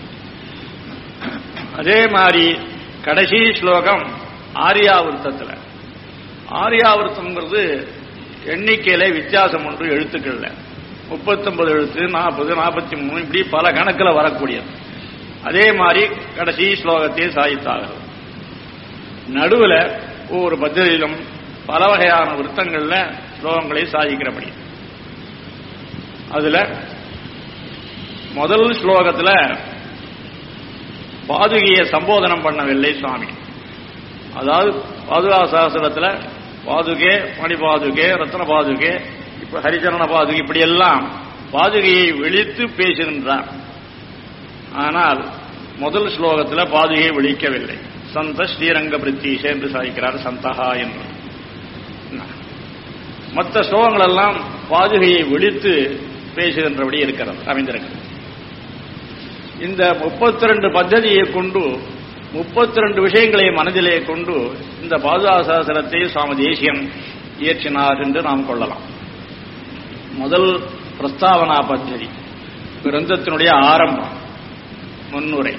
அதே மாதிரி கடைசி ஸ்லோகம் ஆரியாவிருத்தத்தில் ஆரியாவிருத்தம்ங்கிறது எண்ணிக்கையில வித்தியாசம் ஒன்று எழுத்துக்கள்ல முப்பத்தொன்பது எழுத்து நாற்பது நாற்பத்தி மூணு இப்படி பல கணக்கில் வரக்கூடியது அதே மாதிரி கடைசி ஸ்லோகத்தை சாதித்தார்கள் நடுவில் ஒவ்வொரு பத்திரிகையிலும் பல வகையான விருத்தங்கள்ல ஸ்லோகங்களை சாதிக்கிறபடி அதுல முதல் ஸ்லோகத்துல பாதுகையை சம்போதனம் பண்ணவில்லை சுவாமி அதாவது பாதுகா சாஸ்திரத்துல பாதுகே மணி பாதுகே ரத்ன பாதுகே இப்ப ஹரிச்சரண பாதுகை இப்படி எல்லாம் பாதுகையை விழித்து பேசுகின்றார் ஆனால் முதல் ஸ்லோகத்தில் பாதுகையை விழிக்கவில்லை சந்த ஸ்ரீரங்க பிரித்தீஷ என்று சாதிக்கிறார் சந்தகா என்று மற்ற ஸ்லோகங்கள் எல்லாம் பாதுகையை விழித்து பேசுகின்றபடி இருக்கிறது அமைந்திருக்கிறது இந்த முப்பத்தி ரெண்டு பദ്ധதியை கொண்டு முப்பத்தி ரெண்டு விஷயங்களை மனதிலே கொண்டு இந்த பாதுகா சாஸ்திரத்தை சுவாமி தேசியன் இயற்றினார் என்று நாம் கொள்ளலாம் முதல் பிரஸ்தாவனா பദ്ധதி கிரந்தத்தினுடைய ஆரம்பம் முன்னுரை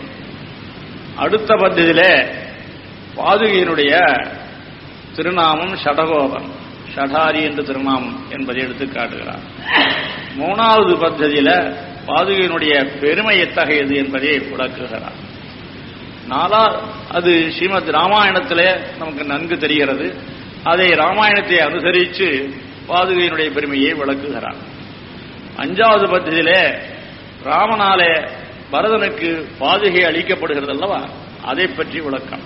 அடுத்த பദ്ധதியிலே பாதுகையினுடைய திருநாமம் ஷடகோபன் ஷடாரி என்று திருநாமம் என்பதை எடுத்து காட்டுகிறார் மூணாவது பദ്ധதியில பாதுகையினுடைய பெருமை எத்தகையது என்பதை விளக்குகிறார் நாலா அது ஸ்ரீமத் ராமாயணத்திலே நமக்கு நன்கு தெரிகிறது அதை ராமாயணத்தை அனுசரித்து பாதுகையினுடைய பெருமையை விளக்குகிறார் அஞ்சாவது பத்தியிலே ராமனாலே பரதனுக்கு பாதுகை அளிக்கப்படுகிறது அல்லவா அதை பற்றி விளக்கம்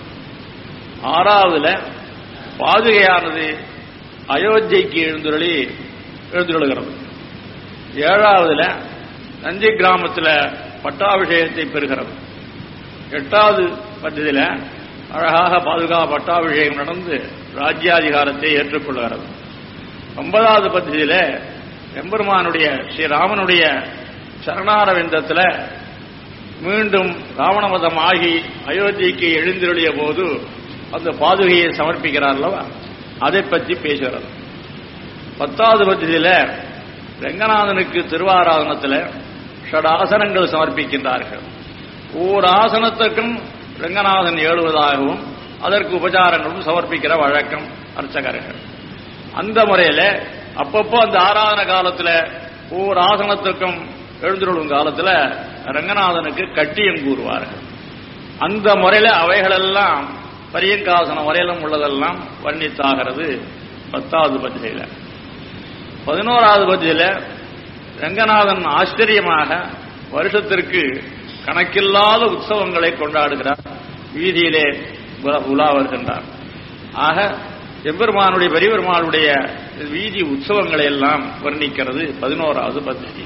ஆறாவதுல பாதுகையானது அயோத்தியைக்கு எழுந்துருளி எழுந்துருளுகிறது ஏழாவதுல நந்தி கிராமத்தில் பட்டாபிஷேகத்தை பெறுகிறது எட்டாவது பத்தியில அழகாக பாதுகா பட்டாபிஷேகம் நடந்து ராஜ்யாதிகாரத்தை ஏற்றுக்கொள்கிறது ஒன்பதாவது பத்தியில எம்பெருமானுடைய ஸ்ரீராமனுடைய சரணாரவிந்தத்தில் மீண்டும் ராவணவதம் ஆகி அயோத்திக்கு எழுந்திருளிய போது அந்த பாதுகையை சமர்ப்பிக்கிறார் அல்லவா அதை பற்றி பேசுகிறது பத்தாவது பத்தியில ரெங்கநாதனுக்கு திருவாராதனத்தில் ஷடாசனங்கள் சமர்ப்பிக்கின்றார்கள் ஒவ்வொரு ஆசனத்துக்கும் ரெங்கநாதன் ஏழுவதாகவும் அதற்கு உபச்சாரங்களும் சமர்ப்பிக்கிற வழக்கம் அர்ச்சகர்கள் அந்த முறையில அப்பப்போ அந்த ஆராதன காலத்துல ஒவ்வொரு ஆசனத்துக்கும் எழுந்துருளும் காலத்துல ரங்கநாதனுக்கு கட்டியம் கூறுவார்கள் அந்த முறையில அவைகளெல்லாம் பரியங்காசனம் வரையிலும் உள்ளதெல்லாம் வர்ணித்தாகிறது பத்தாவது பத்திரிகையில பதினோராவது பத்தியில ரங்கநாதன் ஆச்சரியமாக வருஷத்திற்கு கணக்கில்லாத உற்சவங்களை கொண்டாடுகிறார் வீதியிலே உலா வருகின்றார் ஆக எம்பெருமானுடைய பெரியபெருமானுடைய வீதி உற்சவங்களை எல்லாம் வர்ணிக்கிறது பதினோராவது பദ്ധதி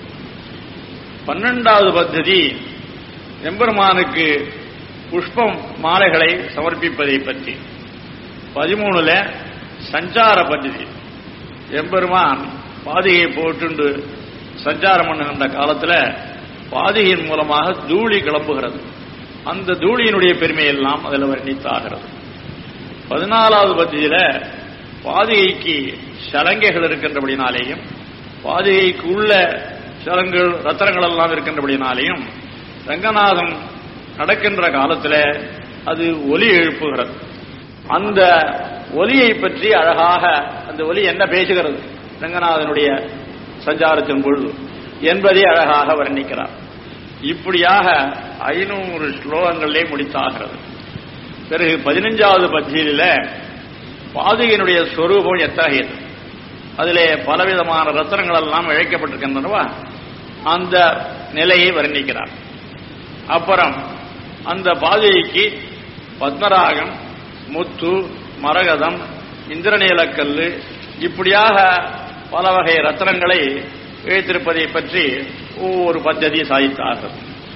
பன்னெண்டாவது பദ്ധதி எம்பெருமானுக்கு புஷ்பம் மாலைகளை சமர்ப்பிப்பதை பற்றி பதிமூணுல சஞ்சார பദ്ധதி எம்பெருமான் பாதிகை போட்டுண்டு சஞ்சாரம் பண்ணுகின்ற காலத்தில் பாதிகையின் மூலமாக தூளி கிளம்புகிறது அந்த தூளியினுடைய பெருமையெல்லாம் அதில் வர்ணித்தாகிறது பதினாலாவது பத்தியில பாதிகைக்கு சலங்கைகள் இருக்கின்றபடினாலேயும் பாதிகைக்கு உள்ள சலங்கள் ரத்தனங்கள் எல்லாம் இருக்கின்றபடினாலேயும் ரங்கநாதன் நடக்கின்ற காலத்தில் அது ஒலி எழுப்புகிறது அந்த ஒலியை பற்றி அழகாக அந்த ஒலி என்ன பேசுகிறது ரங்கநாதனுடைய சஞ்சாரத்தின் பொழுது என்பதை அழகாக வர்ணிக்கிறார் இப்படியாக ஐநூறு ஸ்லோகங்களிலே முடித்தாகிறது பிறகு பதினஞ்சாவது பத்தியில பாதுகையினுடைய ஸ்வரூபம் எத்தகையது அதிலே பலவிதமான ரத்தனங்கள் எல்லாம் இழைக்கப்பட்டிருக்கின்றனவா அந்த நிலையை வர்ணிக்கிறார் அப்புறம் அந்த பாதைக்கு பத்மராகம் முத்து மரகதம் இந்திரநீலக்கல்லு இப்படியாக பல வகை ரத்னங்களை இழைத்திருப்பதை பற்றி ஒவ்வொரு பத்ததி சாதித்தார்கள்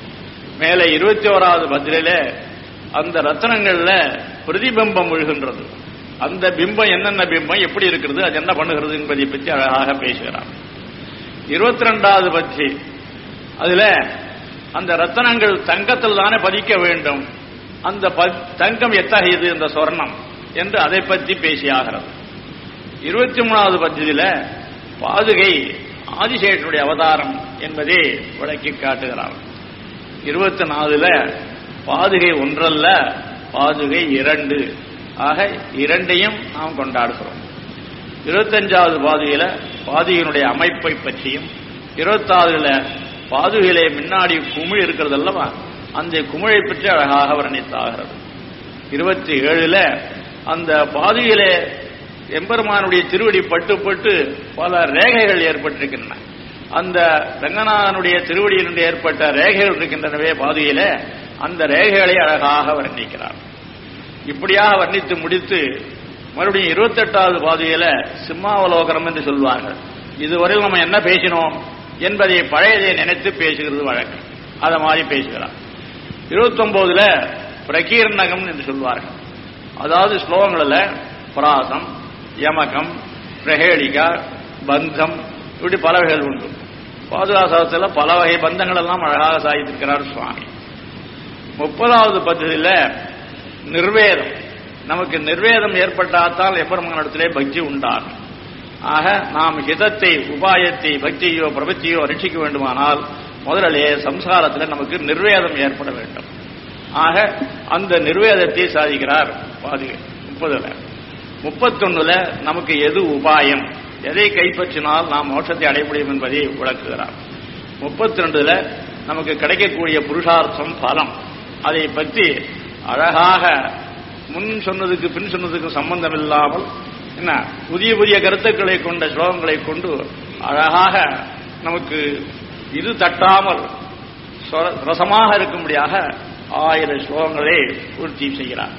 மேலே இருபத்தி ஓராவது பத்திரிலே அந்த ரத்னங்கள்ல பிரதிபிம்பம் விழுகின்றது அந்த பிம்பம் என்னென்ன பிம்பம் எப்படி இருக்கிறது அது என்ன பண்ணுகிறது என்பதை பற்றி அழகாக பேசுகிறார் இருபத்தி ரெண்டாவது பற்றி அதுல அந்த ரத்தனங்கள் தங்கத்தில் தானே பதிக்க வேண்டும் அந்த ப- தங்கம் எத்தகையது இந்த சொர்ணம் என்று அதை பற்றி பேசியாகிறது இருபத்தி மூணாவது பத்தியில பாதுகை ஆதிசேஷனுடைய அவதாரம் என்பதை விளக்கி காட்டுகிறார் இருபத்தி நாலுல பாதுகை ஒன்றல்ல பாதுகை இரண்டு ஆக இரண்டையும் நாம் கொண்டாடுகிறோம் இருபத்தஞ்சாவது பாதுகையில பாதுகையினுடைய அமைப்பை பற்றியும் இருபத்தாறுல பாதுகையிலே முன்னாடி குமிழ் இருக்கிறது அல்லவா அந்த குமிழை பற்றி அழகாக வர்ணித்தாகிறது இருபத்தி ஏழுல அந்த பாதுகையிலே எம்பெருமானுடைய திருவடி பட்டு பட்டு பல ரேகைகள் ஏற்பட்டிருக்கின்றன அந்த ரங்கநாதனுடைய திருவடியினுடைய ஏற்பட்ட ரேகைகள் இருக்கின்றனவே பாதுகையில அந்த ரேகைகளை அழகாக வர்ணிக்கிறார் இப்படியாக வர்ணித்து முடித்து மறுபடியும் இருபத்தெட்டாவது பாதையில சிம்மாவலோகனம் என்று சொல்வார்கள் இதுவரையில் நம்ம என்ன பேசினோம் என்பதை பழையதை நினைத்து பேசுகிறது வழக்கம் அதை மாதிரி பேசுகிறார் இருபத்தொன்பதுல பிரகீர்ணகம் என்று சொல்வார்கள் அதாவது ஸ்லோகங்களில் பிராசம் யமகம் பிரஹேளிகா பந்தம் இப்படி பல வகைகள் உண்டு பாதுகாசத்தில் பல வகை பந்தங்கள் எல்லாம் அழகாக சாதித்திருக்கிறார் சுவாமி முப்பதாவது பദ്ധதியில நிர்வேதம் நமக்கு நிர்வேதம் ஏற்பட்டால்தான் எப்பெருமானிடத்திலே பக்தி உண்டாகும் ஆக நாம் ஹிதத்தை உபாயத்தை பக்தியோ பிரபத்தியோ ரட்சிக்க வேண்டுமானால் முதலிலே சம்சாரத்தில் நமக்கு நிர்வேதம் ஏற்பட வேண்டும் ஆக அந்த நிர்வேதத்தை சாதிக்கிறார் பாதுகை முப்பதுல முப்பத்தொன்னுல நமக்கு எது உபாயம் எதை கைப்பற்றினால் நாம் மோட்சத்தை அடைய முடியும் என்பதை விளக்குகிறார் முப்பத்தி ரெண்டுல நமக்கு கிடைக்கக்கூடிய புருஷார்த்தம் பலம் அதை பற்றி அழகாக முன் சொன்னதுக்கு பின் சொன்னதுக்கு சம்பந்தம் இல்லாமல் என்ன புதிய புதிய கருத்துக்களை கொண்ட ஸ்லோகங்களை கொண்டு அழகாக நமக்கு இது தட்டாமல் சொர- ரசமாக இருக்கும்படியாக ஆயிரம் ஸ்லோகங்களை பூர்த்தி செய்கிறார்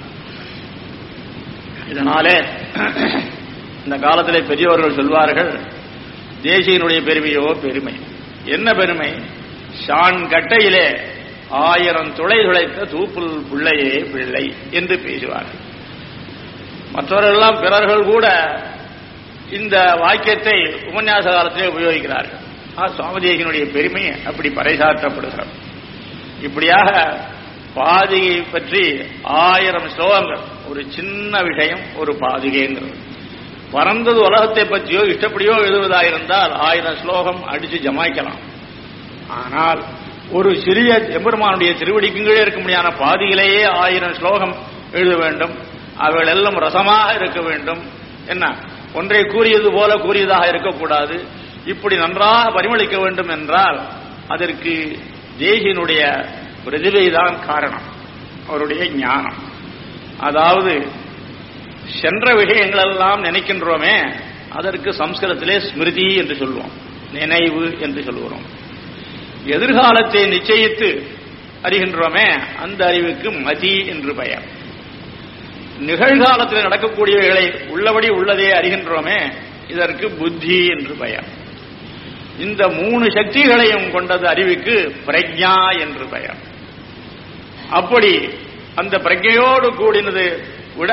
இதனாலே இந்த காலத்திலே பெரியவர்கள் சொல்வார்கள் தேசியனுடைய பெருமையோ பெருமை என்ன பெருமை ஷான் கட்டையிலே ஆயிரம் துளை துளைத்த தூப்புல் பிள்ளையே பிள்ளை என்று பேசுவார்கள் மற்றவர்களெல்லாம் பிறர்கள் கூட இந்த வாக்கியத்தை உபன்யாச காலத்திலே உபயோகிக்கிறார்கள் ஆ, சுவாமி தேசியனுடைய பெருமை அப்படி பறைசாற்றப்படுகிறது இப்படியாக பாதிகை பற்றி ஆயிரம் ஸ்லோகங்கள் ஒரு சின்ன விஷயம் ஒரு பாதிகைங்கிறது பறந்தது உலகத்தை பற்றியோ இஷ்டப்படியோ எழுதுவதாயிருந்தால் ஆயிரம் ஸ்லோகம் அடிச்சு ஜமாய்க்கலாம் ஆனால் ஒரு சிறிய எம்பெருமானுடைய திருவடிக்கு கீழே இருக்க முடியாத பாதியிலேயே ஆயிரம் ஸ்லோகம் எழுத வேண்டும் அவைகள் எல்லாம் ரசமாக இருக்க வேண்டும் என்ன ஒன்றை கூறியது போல கூறியதாக இருக்கக்கூடாது இப்படி நன்றாக பரிமளிக்க வேண்டும் என்றால் அதற்கு தேசியனுடைய பிரதிபைதான் காரணம் அவருடைய ஞானம் அதாவது சென்ற விஷயங்களெல்லாம் நினைக்கின்றோமே அதற்கு சம்ஸ்கிருதத்திலே ஸ்மிருதி என்று சொல்லுவோம் நினைவு என்று சொல்லுகிறோம் எதிர்காலத்தை நிச்சயித்து அறிகின்றோமே அந்த அறிவுக்கு மதி என்று பெயர் நிகழ்காலத்தில் நடக்கக்கூடியவைகளை உள்ளபடி உள்ளதே அறிகின்றோமே இதற்கு புத்தி என்று பெயர் இந்த மூணு சக்திகளையும் கொண்டது அறிவுக்கு பிரக்ஞா என்று பெயர் அப்படி அந்த பிரஜையோடு கூடினது விட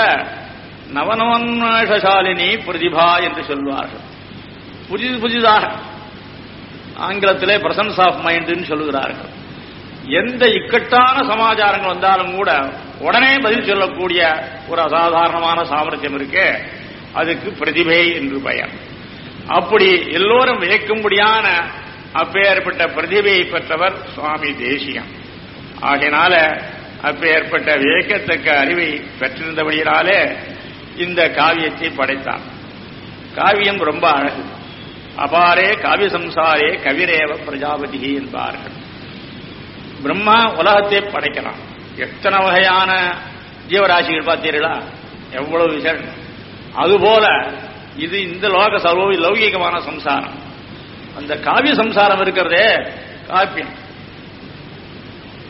நவனோன்மேஷசாலினி பிரதிபா என்று சொல்வார்கள் புதிது புதிதாக ஆங்கிலத்திலே பிரசன்ஸ் ஆஃப் மைண்ட்னு சொல்லுகிறார்கள் எந்த இக்கட்டான சமாச்சாரங்கள் வந்தாலும் கூட உடனே பதில் சொல்லக்கூடிய ஒரு அசாதாரணமான சாமர்த்தியம் இருக்கே அதுக்கு பிரதிபை என்று பெயர் அப்படி எல்லோரும் வியக்கும்படியான அப்பேற்பட்ட பிரதிபையை பெற்றவர் சுவாமி தேசியம் ஆகையினால அப்பேற்பட்ட வியக்கத்தக்க அறிவை பெற்றிருந்தபடியினாலே இந்த காவியத்தை படைத்தான் காவியம் ரொம்ப அழகு அபாரே காவிய சம்சாரே கவிரேவ பிரஜாபதி என்பார்கள் பிரம்மா உலகத்தை படைக்கிறான் எத்தனை வகையான ஜீவராசிகள் பார்த்தீர்களா எவ்வளவு விஷயம் அதுபோல இது இந்த லோக சர்வ லௌகிகமான சம்சாரம் அந்த காவிய சம்சாரம் இருக்கிறதே காப்பியம்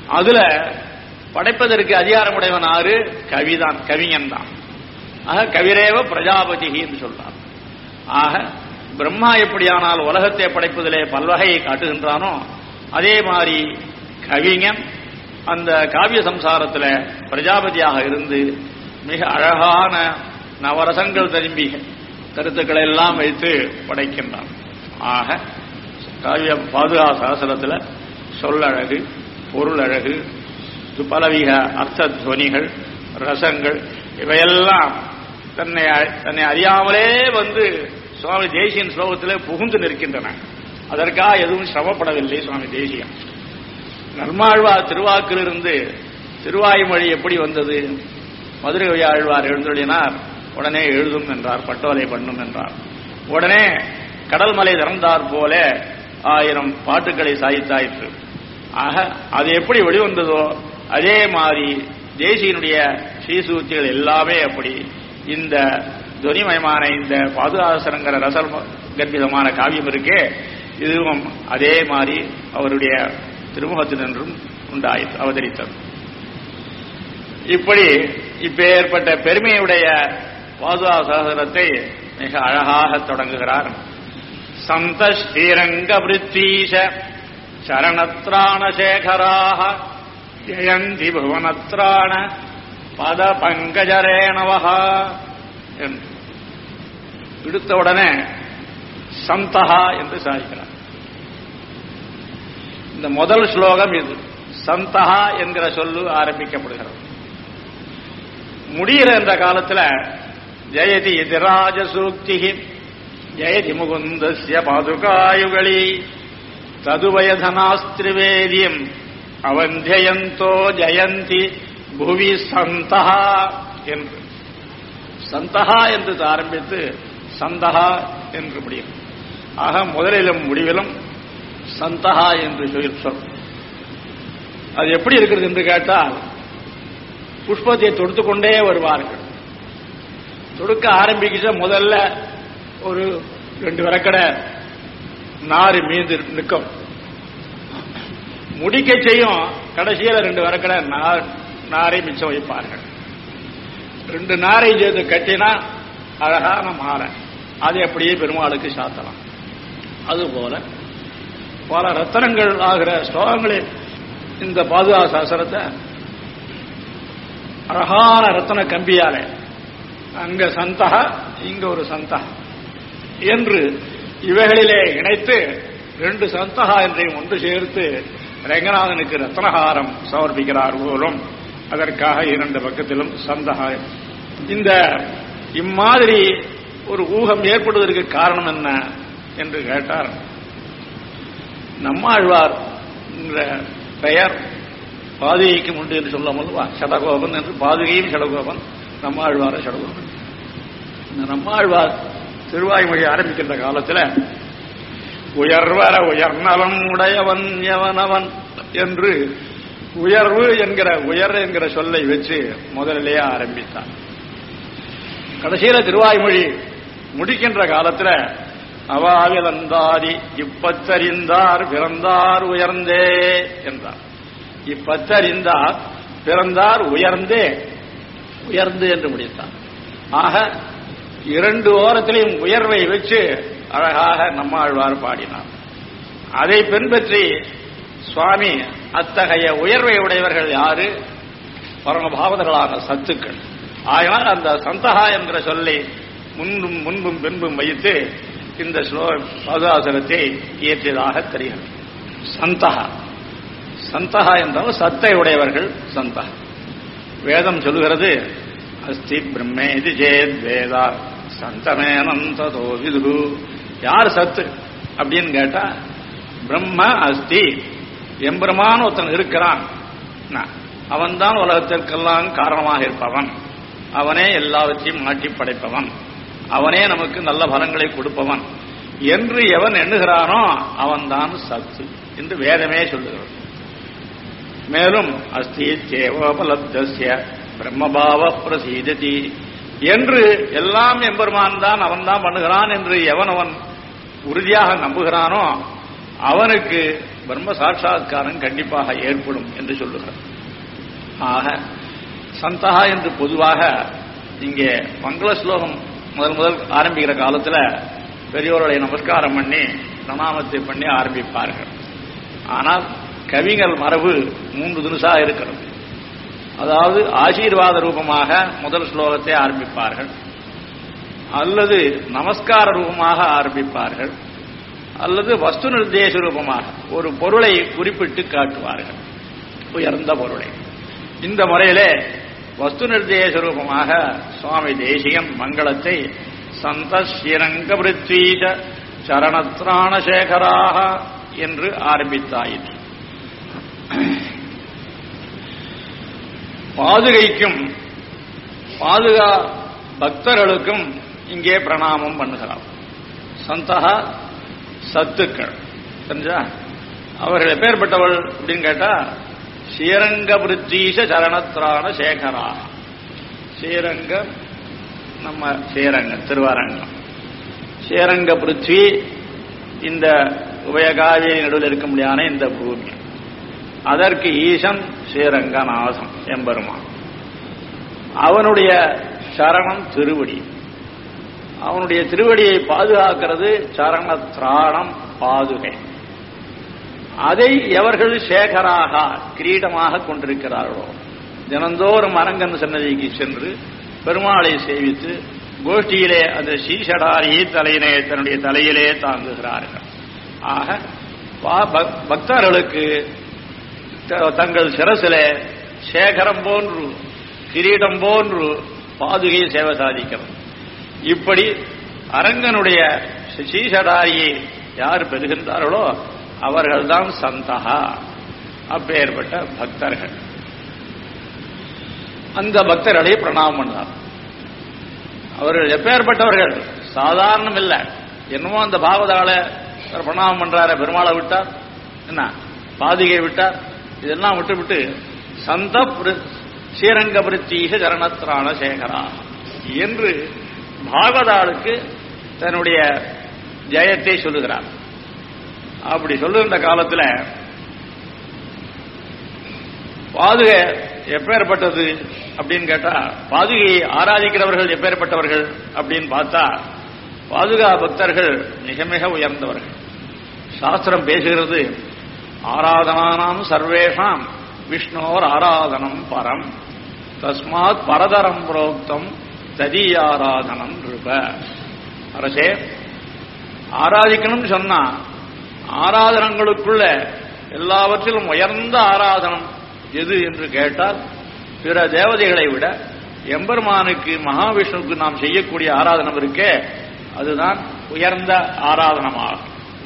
அதுல படைப்பதற்கு அதிகாரமுடையவன் ஆறு கவிதான் கவிஞன் தான் ஆக கவிரேவ பிரஜாபதி என்று சொல்றார் ஆக பிரம்மா எப்படியானால் உலகத்தை படைப்பதிலே பல்வகையை காட்டுகின்றானோ அதே மாதிரி கவிஞன் அந்த காவிய சம்சாரத்தில் பிரஜாபதியாக இருந்து மிக அழகான நவரசங்கள் திரும்பி கருத்துக்களை எல்லாம் வைத்து படைக்கின்றான் ஆக காவிய பாதுகா சாஸ்திரத்தில் சொல்லழகு பொருளழகு பலவிக அர்த்த துவனிகள் ரசங்கள் இவையெல்லாம் தன்னை தன்னை அறியாமலே வந்து சுவாமி தேசியன் ஸ்லோகத்தில் புகுந்து நிற்கின்றன அதற்காக எதுவும் சிரமப்படவில்லை சுவாமி தேசியம் நர்மாழ்வார் திருவாக்கிலிருந்து திருவாய்மொழி எப்படி வந்தது மதுரை ஆழ்வார் எழுந்தொழினார் உடனே எழுதும் என்றார் பட்டோலை பண்ணும் என்றார் உடனே கடல் மலை திறந்தார் போல ஆயிரம் பாட்டுக்களை சாய்த்தாயிற்று ஆக அது எப்படி வெளிவந்ததோ அதே மாதிரி தேசியனுடைய ஸ்ரீசூத்திகள் எல்லாமே அப்படி இந்த துவனிமயமான இந்த பாதுகாசனங்கிற ரசல் கற்பிதமான காவியம் இருக்கே இதுவும் அதே மாதிரி அவருடைய திருமுகத்தினின்றும் உண்டாயிற்று அவதரித்தது இப்படி இப்பேற்பட்ட பெருமையுடைய பாதுகா சகோதரத்தை மிக அழகாக தொடங்குகிறார் சந்த ஸ்ரீரங்க பிருத்தீஷ சரணத்ராண சேகராக ஜெயந்தி புவனத்ராண பத பங்கஜரேணவகா என்று விடுத்தவுடனே சந்தகா என்று சாதிக்கிறார் இந்த முதல் ஸ்லோகம் இது சந்தகா என்கிற சொல்லு ஆரம்பிக்கப்படுகிறது முடிகிற இந்த காலத்துல ஜெயதி எதிராஜ சூக்தி ஜெயதி முகுந்தஸ்ய பாதுகாயுகளி ததுவயதனாஸ்திரிவேதியம் அவந்தியந்தோ ஜெயந்தி புவி சந்தகா என்று சந்தகா என்று ஆரம்பித்து சந்தகா என்று முடியும் ஆக முதலிலும் முடிவிலும் சந்தகா என்று சொல்லி சொல் அது எப்படி இருக்கிறது என்று கேட்டால் புஷ்பத்தை தொடுத்து கொண்டே வருவார்கள் தொடுக்க ஆரம்பிக்கிற முதல்ல ஒரு ரெண்டு வரக்கடை நாறு மீது நிற்கும் முடிக்க செய்யும் கடைசியில் ரெண்டு வரக்கடை நார் நாரை மிச்சம் வைப்பார்கள் ரெண்டு நாரை சேர்த்து கட்டினா அழகான மாலை அதை அப்படியே பெருமாளுக்கு சாத்தலாம் அதுபோல பல ரத்தனங்கள் ஆகிற ஸ்லோகங்களில் இந்த பாதுகா சாஸ்திரத்தை அழகான ரத்தன கம்பியால அங்க சந்தகா இங்க ஒரு சந்தகா என்று இவைகளிலே இணைத்து ரெண்டு சந்தகா என்றையும் ஒன்று சேர்த்து ரங்கநாதனுக்கு ரத்னஹாரம் சமர்ப்பிக்கிறார் போலும் அதற்காக இரண்டு பக்கத்திலும் சந்தகா இந்த இம்மாதிரி ஒரு ஊகம் ஏற்படுவதற்கு காரணம் என்ன என்று கேட்டார் நம்மாழ்வார் என்ற பெயர் பாதுகைக்கு உண்டு என்று சொல்லாமல் சடகோபன் என்று பாதுகையும் சடகோபன் நம்மாழ்வார சடகோபன் இந்த நம்மாழ்வார் திருவாய்மொழி ஆரம்பிக்கின்ற காலத்தில் உயர்வர உயர்நலம் உடையவன் எவனவன் என்று உயர்வு என்கிற உயர் என்கிற சொல்லை வச்சு முதலிலேயே ஆரம்பித்தார் கடைசியில திருவாய்மொழி முடிக்கின்ற காலத்துல அவாவிலந்தாதி இப்பத்தறிந்தார் பிறந்தார் உயர்ந்தே என்றார் இப்பத்தறிந்தார் பிறந்தார் உயர்ந்தே உயர்ந்து என்று முடித்தார் ஆக இரண்டு ஓரத்திலையும் உயர்வை வச்சு அழகாக நம்மாழ்வார் பாடினார் அதை பின்பற்றி சுவாமி அத்தகைய உயர்வை உடையவர்கள் யாரு பரமபாவதர்களான சத்துக்கள் ஆகினால் அந்த சந்தகா என்கிற சொல்லை முன்பும் முன்பும் பின்பும் வைத்து இந்த ஸ்லோ பாதுகாசனத்தை இயற்றியதாக தெரிகிறது சந்தகா சந்தகா என்றால் சத்தை உடையவர்கள் சந்தகா வேதம் சொல்லுகிறது அஸ்தி பிரம்மேதி ஜேத் வேதா சந்தமேனந்ததோ விதுரு யார் சத்து அப்படின்னு கேட்டா பிரம்ம அஸ்தி எம்பெருமான் ஒருத்தன் இருக்கிறான் அவன்தான் உலகத்திற்கெல்லாம் காரணமாக இருப்பவன் அவனே எல்லாவற்றையும் மாற்றி படைப்பவன் அவனே நமக்கு நல்ல பலங்களை கொடுப்பவன் என்று எவன் எண்ணுகிறானோ அவன்தான் சத்து என்று வேதமே சொல்லுகிறது மேலும் அஸ்தி தேவோபலப்தஸ்ய பிரம்மபாவ பிரசீததி என்று எல்லாம் எம்பெருமான் தான் அவன் தான் பண்ணுகிறான் என்று எவன் அவன் உறுதியாக நம்புகிறானோ அவனுக்கு பிரம்ம சாட்சா்காரம் கண்டிப்பாக ஏற்படும் என்று சொல்லுகிறார் ஆக சந்தகா என்று பொதுவாக இங்கே மங்கள ஸ்லோகம் முதல் முதல் ஆரம்பிக்கிற காலத்துல பெரியோர்களை நமஸ்காரம் பண்ணி பிரணாமத்தை பண்ணி ஆரம்பிப்பார்கள் ஆனால் கவிஞர் மரபு மூன்று தினசா இருக்கிறது அதாவது ஆசீர்வாத ரூபமாக முதல் ஸ்லோகத்தை ஆரம்பிப்பார்கள் அல்லது நமஸ்கார ரூபமாக ஆரம்பிப்பார்கள் அல்லது வஸ்து நிர்தேச ரூபமாக ஒரு பொருளை குறிப்பிட்டு காட்டுவார்கள் உயர்ந்த பொருளை இந்த முறையிலே வஸ்து நிர்தேச ரூபமாக சுவாமி தேசிகன் மங்களத்தை சந்த ஸ்ரீரங்க பிருத்வீஷ சரணத்ராண சேகராக என்று ஆரம்பித்தாயிற்று பாதுகைக்கும் பாதுகா பக்தர்களுக்கும் இங்கே பிரணாமம் பண்ணுகிறார் சந்தகா சத்துக்கள் தெரிஞ்சா அவர்கள் எப்பேற்பட்டவள் அப்படின்னு கேட்டா ஸ்ரீரங்க பிருத்தீஷ சரணத்ராண சேகரா ஸ்ரீரங்க நம்ம ஸ்ரீரங்கம் திருவாரங்கம் ஸ்ரீரங்க பிருத்வி இந்த உபயகாவியை நடுவில் இருக்க முடியாத இந்த பூமி அதற்கு ஈசன் ஸ்ரீரங்கநாதம் எம்பெருமான் அவனுடைய சரணம் திருவடி அவனுடைய திருவடியை பாதுகாக்கிறது சரண திராணம் பாதுகை அதை எவர்கள் சேகராக கிரீடமாக கொண்டிருக்கிறார்களோ தினந்தோறும் அரங்கன் சன்னதிக்கு சென்று பெருமாளை சேவித்து கோஷ்டியிலே அந்த ஸ்ரீஷடாரியை தலையிலே தன்னுடைய தலையிலே தாங்குகிறார்கள் ஆக பக்தர்களுக்கு தங்கள் சிரசிலே சேகரம் போன்று கிரீடம் போன்று பாதுகை சேவை சாதிக்கிறது இப்படி அரங்கனுடைய ஸ்ரீஷடாரியை யார் பெறுகின்றார்களோ அவர்கள்தான் சந்தகா அப்பேற்பட்ட பக்தர்கள் அந்த பக்தர்களை பிரணாமம் பண்ணார் அவர்கள் எப்பேற்பட்டவர்கள் சாதாரணம் இல்லை என்னமோ அந்த பாவதால பிரணாமம் பண்றார பெருமாளை விட்டார் என்ன பாதிகை விட்டார் இதெல்லாம் விட்டு விட்டு சந்த ஸ்ரீரங்க பிருத்தீக சரணத்ராண சேகரா என்று பாகவதாளுக்கு தன்னுடைய ஜெயத்தை சொல்லுகிறார் அப்படி சொல்லுகின்ற காலத்தில் பாதுகை எப்பேற்பட்டது அப்படின்னு கேட்டா பாதுகையை ஆராதிக்கிறவர்கள் எப்பேற்பட்டவர்கள் அப்படின்னு பார்த்தா பாதுகா பக்தர்கள் மிக மிக உயர்ந்தவர்கள் சாஸ்திரம் பேசுகிறது ஆராதனானாம் சர்வேஷாம் விஷ்ணோர் ஆராதனம் பரம் தஸ்மாத் பரதரம் புரோக்தம் ததீயாராதனம் ரூப அரசே ஆராதிக்கணும்னு சொன்னா ஆராதனங்களுக்குள்ள எல்லாவற்றிலும் உயர்ந்த ஆராதனம் எது என்று கேட்டால் பிற தேவதைகளை விட எம்பெருமானுக்கு மகாவிஷ்ணுவுக்கு நாம் செய்யக்கூடிய ஆராதனம் இருக்கே அதுதான் உயர்ந்த ஆராதனமாகும்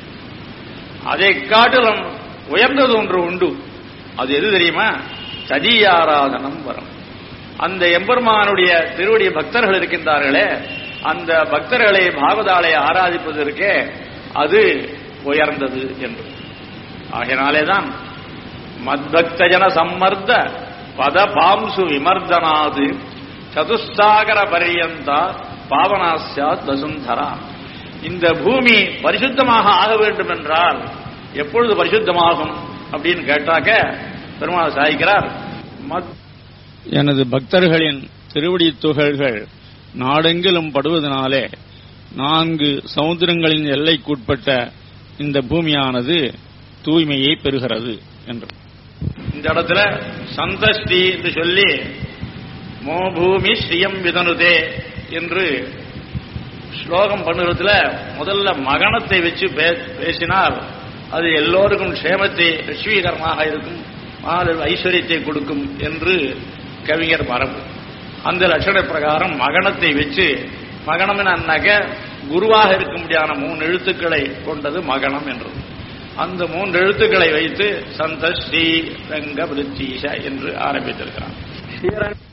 அதை காட்டிலும் உயர்ந்தது ஒன்று உண்டு அது எது தெரியுமா சதி ஆராதனம் வரும் அந்த எம்பெருமானுடைய திருவடிய பக்தர்கள் இருக்கின்றார்களே அந்த பக்தர்களை பாகவதாலை ஆராதிப்பதற்கே அது உயர்ந்தது என்று ஆகையினாலேதான் மத்பக்தஜன சம்மர்த்த பத பாம்சு விமர்தனாது சதுஸ்தாகர பரியந்தா பாவனாசியாத் வசுந்தரா இந்த பூமி பரிசுத்தமாக ஆக வேண்டும் என்றால் எப்பொழுது பரிசுத்தமாகும் அப்படின்னு கேட்டாக்க பெருமாள் சாய்க்கிறார் எனது பக்தர்களின் திருவடி துகள்கள் நாடெங்கிலும் படுவதனாலே நான்கு சமுத்திரங்களின் எல்லைக்குட்பட்ட இந்த பூமியானது தூய்மையை பெறுகிறது என்று இந்த இடத்துல சந்தஷ்டி என்று சொல்லி மோபூமி ஸ்ரீயம் விதனுதே என்று ஸ்லோகம் பண்ணுறதுல முதல்ல மகனத்தை வச்சு பேசினால் அது எல்லோருக்கும் க்ஷேமத்தை லட்சுமிகரமாக இருக்கும் மாத ஐஸ்வர்யத்தை கொடுக்கும் என்று கவிஞர் மரபு அந்த லட்சண பிரகாரம் மகனத்தை வச்சு மகனம் அன்னாக்க குருவாக இருக்க முடியாத மூணு எழுத்துக்களை கொண்டது மகனம் என்றது அந்த மூன்று எழுத்துக்களை வைத்து சந்த ஸ்ரீ ரங்க விருத்தீஷ என்று ஆரம்பித்திருக்கிறார் ஸ்ரீரங்க